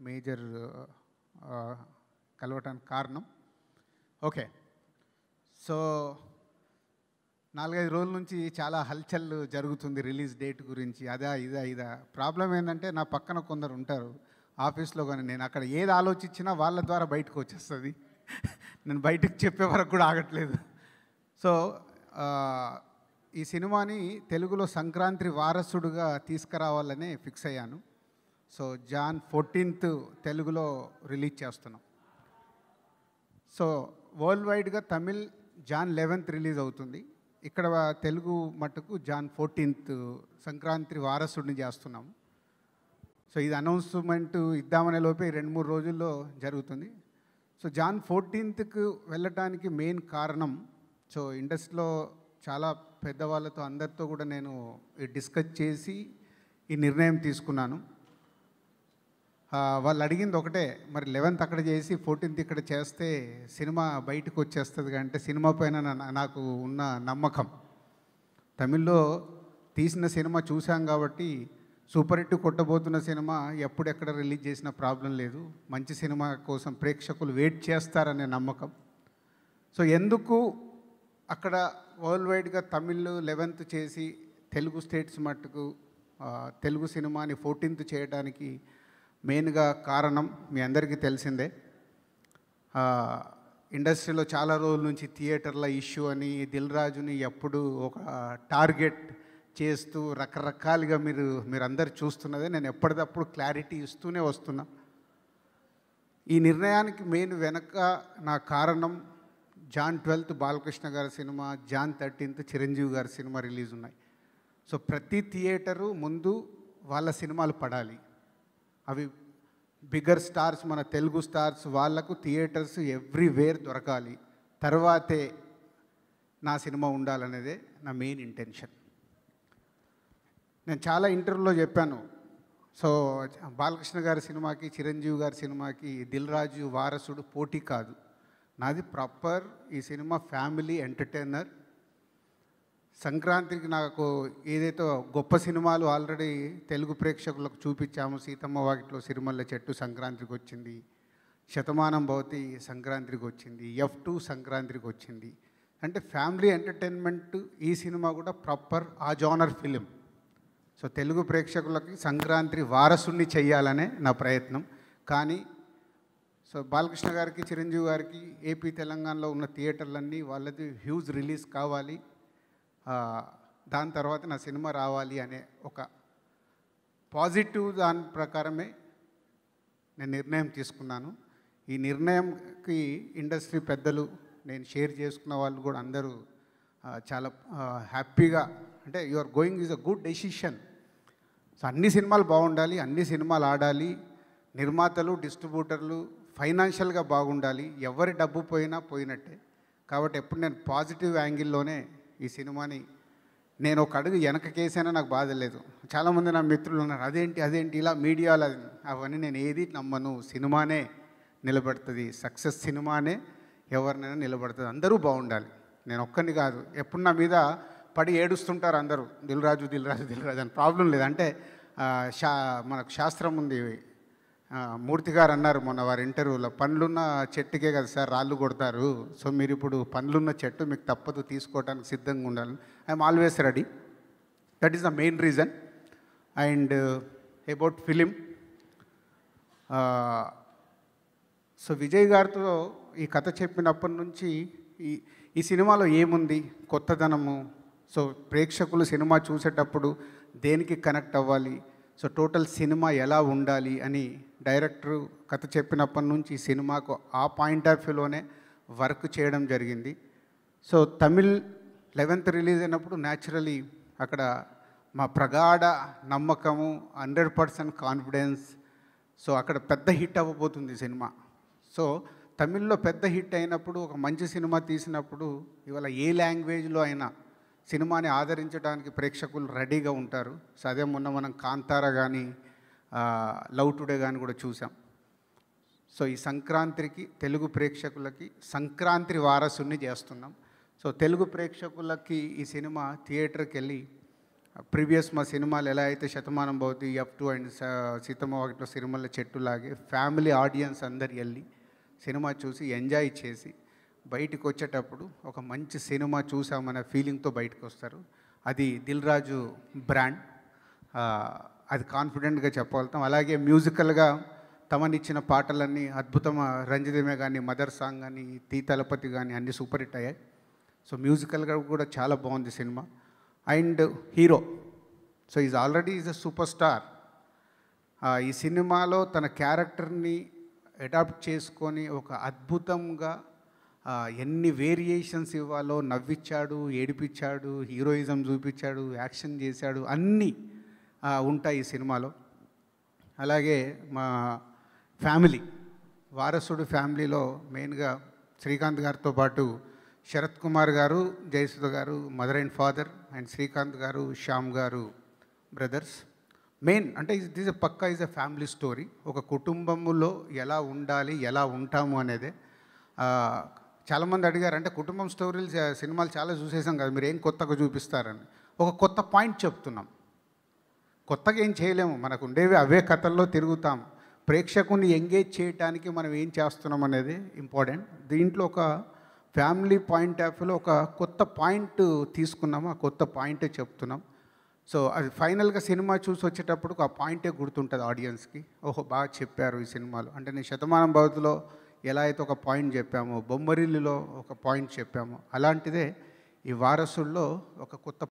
major కలవటానికి కారణం okay so నాలుగైదు రోజుల నుంచి చాలా హల్చల్ జరుగుతుంది రిలీజ్ డేట్ గురించి అదా ఇదా ఇదా ప్రాబ్లం ఏంటంటే నా పక్కన కొందరు ఉంటారు ఆఫీస్లో కానీ నేను అక్కడ ఏది ఆలోచించినా వాళ్ళ ద్వారా బయటకు వచ్చేస్తుంది నేను బయటకు చెప్పే వరకు కూడా ఆగట్లేదు సో ఆ, ఈ సినిమాని తెలుగులో సంక్రాంతి వారసుడుగా తీసుకురావాలని ఫిక్స్ అయ్యాను సో జాన్ ఫోర్టీన్త్ తెలుగులో రిలీజ్ చేస్తున్నాం సో వరల్డ్ వైడ్గా తమిళ్ జాన్ లెవెన్త్ రిలీజ్ అవుతుంది ఇక్కడ తెలుగు మట్టుకు జాన్ ఫోర్టీన్త్ సంక్రాంతి వారసుడిని చేస్తున్నాము సో ఇది అనౌన్స్మెంట్ ఇద్దామనే లోపే ఈ రెండు మూడు రోజుల్లో జరుగుతుంది సో జాన్ ఫోర్టీన్త్కు వెళ్ళటానికి మెయిన్ కారణం సో ఇండస్ట్రీలో చాలా పెద్దవాళ్ళతో అందరితో కూడా నేను డిస్కస్ చేసి ఈ నిర్ణయం తీసుకున్నాను ఆ, వాళ్ళు అడిగింది ఒకటే మరి లెవెన్త్ అక్కడ చేసి ఫోర్టీన్త్ ఇక్కడ చేస్తే సినిమా బయటకు వచ్చేస్తుంది అంటే సినిమా పైన నా- నాకు ఉన్న నమ్మకం తమిళ్లో తీసిన సినిమా చూసాం కాబట్టి సూపర్ హిట్ కొట్టబోతున్న సినిమా ఎప్పుడెక్కడ రిలీజ్ చేసిన ప్రాబ్లం లేదు మంచి సినిమా కోసం ప్రేక్షకులు వెయిట్ చేస్తారనే నమ్మకం సో ఎందుకు అక్కడ వరల్డ్ వైడ్గా తమిళ్ లెవెన్త్ చేసి తెలుగు స్టేట్స్ మట్టుకు ఆ, తెలుగు సినిమాని ఫోర్టీన్త్ చేయడానికి మెయిన్గా కారణం మీ అందరికీ తెలిసిందే ఆ, ఇండస్ట్రీలో చాలా రోజుల నుంచి థియేటర్ల ఇష్యూ అని దిల్ రాజుని ఎప్పుడు ఒక టార్గెట్ చేస్తూ రకరకాలుగా మీరు మీరందరు చూస్తున్నదే నేను ఎప్పటికప్పుడు క్లారిటీ ఇస్తూనే వస్తున్నా ఈ నిర్ణయానికి మెయిన్ వెనక నా కారణం జాన్ ట్వెల్త్ బాలకృష్ణ గారి సినిమా జాన్ థర్టీన్త్ చిరంజీవి గారి సినిమా రిలీజ్ ఉన్నాయి సో ప్రతి థియేటరు ముందు వాళ్ళ సినిమాలు పడాలి అవి బిగ్గర్ స్టార్స్ మన తెలుగు స్టార్స్ వాళ్ళకు థియేటర్స్ ఎవ్రీవేర్ దొరకాలి తర్వాతే నా సినిమా ఉండాలనేదే నా మెయిన్ ఇంటెన్షన్ నేను చాలా ఇంటర్వ్యూలో చెప్పాను సో బాలకృష్ణ గారి సినిమాకి చిరంజీవి గారి సినిమాకి దిల్ రాజు వారసుడు పోటీ కాదు నాది ప్రాపర్ ఈ సినిమా ఫ్యామిలీ ఎంటర్టైనర్ సంక్రాంతికి నాకు ఏదైతే గొప్ప సినిమాలు ఆల్రెడీ తెలుగు ప్రేక్షకులకు చూపించాము సీతమ్మ వాకిట్లో సిరిమల్ల చెట్టు సంక్రాంతికి వచ్చింది శతమానం భవతి సంక్రాంతికి వచ్చింది ఎఫ్ టూ సంక్రాంతికి వచ్చింది అంటే ఫ్యామిలీ ఎంటర్టైన్మెంట్ ఈ సినిమా కూడా ప్రాపర్ ఆ జానర్ ఫిలిం సో తెలుగు ప్రేక్షకులకి సంక్రాంతి వారసుని చెయ్యాలనే నా ప్రయత్నం కానీ సో బాలకృష్ణ గారికి చిరంజీవి గారికి ఏపీ తెలంగాణలో ఉన్న థియేటర్లన్నీ వాళ్ళది హ్యూజ్ రిలీజ్ కావాలి ఆ, దాని తర్వాత నా సినిమా రావాలి అనే ఒక పాజిటివ్ దాని ప్రకారమే నేను నిర్ణయం తీసుకున్నాను ఈ నిర్ణయంకి ఇండస్ట్రీ పెద్దలు నేను షేర్ చేసుకున్న వాళ్ళు కూడా అందరూ ఆ, చాలా ఆ, హ్యాపీగా అంటే you are going is a good decision so అన్ని సినిమాలు బాగుండాలి అన్ని సినిమాలు ఆడాలి నిర్మాతలు డిస్ట్రిబ్యూటర్లు ఫైనాన్షియల్గా బాగుండాలి ఎవరి డబ్బు పోయినా పోయినట్టే కాబట్టి ఎప్పుడు నేను పాజిటివ్ యాంగిల్లోనే ఈ సినిమాని నేను ఒక అడుగు వెనకకేసైనా నాకు బాధ లేదు చాలామంది నా మిత్రులు ఉన్నారు అదేంటి అదేంటి ఇలా మీడియాలో అది- అవన్నీ నేను ఏది నమ్మను సినిమానే నిలబడుతుంది సక్సెస్ సినిమానే ఎవరినైనా నిలబడుతుంది అందరూ బాగుండాలి నేను ఒక్కరిని కాదు ఎప్పుడు నా మీద పడి ఏడుస్తుంటారు అందరూ దిల్రాజు దిల్రాజు దిల్రాజు అని ప్రాబ్లం లేదు అంటే ఆ, శా మనకు శాస్త్రం ఉంది ఆ, మూర్తి గారు అన్నారు మొన్న వారి ఇంటర్వ్యూలో పండ్లున్న చెట్టుకే కదా సార్ రాళ్ళు కొడతారు సో మీరు ఇప్పుడు పండ్లున్న చెట్టు మీకు తప్పదు తీసుకోవడానికి సిద్ధంగా ఉండాలి I'm always ready that is the main reason and about film so Vijay గారితో ఈ కథ చెప్పినప్పటి నుంచి ఈ ఈ సినిమాలో ఏముంది కొత్తదనము సో ప్రేక్షకులు సినిమా చూసేటప్పుడు దేనికి కనెక్ట్ అవ్వాలి సో టోటల్ సినిమా ఎలా ఉండాలి అని డైరెక్టర్ కథ చెప్పినప్పటి నుంచి ఈ సినిమాకు ఆ పాయింట్ ఆఫ్ వ్యూలోనే వర్క్ చేయడం జరిగింది సో తమిళ్ లెవెన్త్ రిలీజ్ అయినప్పుడు న్యాచురలీ అక్కడ మా ప్రగాఢ నమ్మకము హండ్రెడ్ పర్సెంట్ కాన్ఫిడెన్స్ సో అక్కడ పెద్ద హిట్ అవ్వబోతుంది సినిమా సో తమిళ్లో పెద్ద హిట్ అయినప్పుడు ఒక మంచి సినిమా తీసినప్పుడు ఇవాళ ఏ లాంగ్వేజ్లో అయినా సినిమాని ఆదరించడానికి ప్రేక్షకులు రెడీగా ఉంటారు సో అదే మొన్న మనం కాంతార కానీ లవ్ టుడే కానీ కూడా చూసాం సో ఈ సంక్రాంతికి తెలుగు ప్రేక్షకులకి సంక్రాంతి వారసుని చేస్తున్నాం సో తెలుగు ప్రేక్షకులకి ఈ సినిమా థియేటర్కి వెళ్ళి ప్రీవియస్ మా సినిమాలు ఎలా అయితే శతమానం భవతి ఎఫ్ టూ అండ్ సీతమ్మ ఒకటిలో సినిమాల చెట్టులాగే ఫ్యామిలీ ఆడియన్స్ అందరు వెళ్ళి సినిమా చూసి ఎంజాయ్ చేసి బయటికి వచ్చేటప్పుడు ఒక మంచి సినిమా చూసామనే ఫీలింగ్తో బయటకు వస్తారు అది దిల్ రాజు బ్రాండ్ ఆ, అది కాన్ఫిడెంట్గా చెప్పగలుగుతాం అలాగే మ్యూజికల్గా తమనిచ్చిన పాటలన్నీ అద్భుతం రంజితమే కానీ మదర్ సాంగ్ కానీ తీ తలపతి కానీ అన్నీ సూపర్ హిట్ అయ్యాయి సో మ్యూజికల్గా కూడా చాలా బాగుంది సినిమా and hero so is already is a super star ఈ సినిమాలో తన క్యారెక్టర్ని అడాప్ట్ చేసుకొని ఒక అద్భుతంగా ఆ, ఎన్ని వేరియేషన్స్ ఇవ్వాలో నవ్విచ్చాడు ఏడిపించాడు హీరోయిజం చూపించాడు యాక్షన్ చేశాడు అన్నీ ఆ, ఉంటాయి ఈ సినిమాలో అలాగే మా ఫ్యామిలీ వారసుడు ఫ్యామిలీలో మెయిన్గా శ్రీకాంత్ గారితో పాటు శరత్ కుమార్ గారు జయసుధ గారు mother and father and Srikanth గారు శ్యామ్ గారు బ్రదర్స్ మెయిన్ అంటే దిస్ ఎ పక్కా ఈజ్ ఎ ఫ్యామిలీ స్టోరీ ఒక కుటుంబంలో ఎలా ఉండాలి ఎలా ఉంటాము అనేదే ఆ, చాలామంది అడిగారు అంటే కుటుంబం స్టోరీలు చా- సినిమాలు చాలా చూసేసాం కదా మీరు ఏం కొత్తగా చూపిస్తారని ఒక కొత్త పాయింట్ చెప్తున్నాం కొత్తగా ఏం చేయలేము మనకు ఉండేవి అవే కథల్లో తిరుగుతాం ప్రేక్షకుని ఎంగేజ్ చేయడానికి మనం ఏం చేస్తున్నాం అనేది ఇంపార్టెంట్ దీంట్లో ఒక ఫ్యామిలీ పాయింట్ ఆఫ్ వ్యూలో ఒక కొత్త పాయింట్ తీసుకున్నాము ఆ కొత్త పాయింటే చెప్తున్నాం సో అది ఫైనల్గా సినిమా చూసి వచ్చేటప్పుడు ఆ పాయింటే గుర్తుంటుంది ఆడియన్స్కి ఓహో బాగా చెప్పారు ఈ సినిమాలో అంటే నేను శతమానం భవతిలో ఎలా అయితే ఒక పాయింట్ చెప్పామో బొమ్మరిల్లులో ఒక పాయింట్ చెప్పామో అలాంటిదే ఈ వారసుల్లో ఒక కొత్త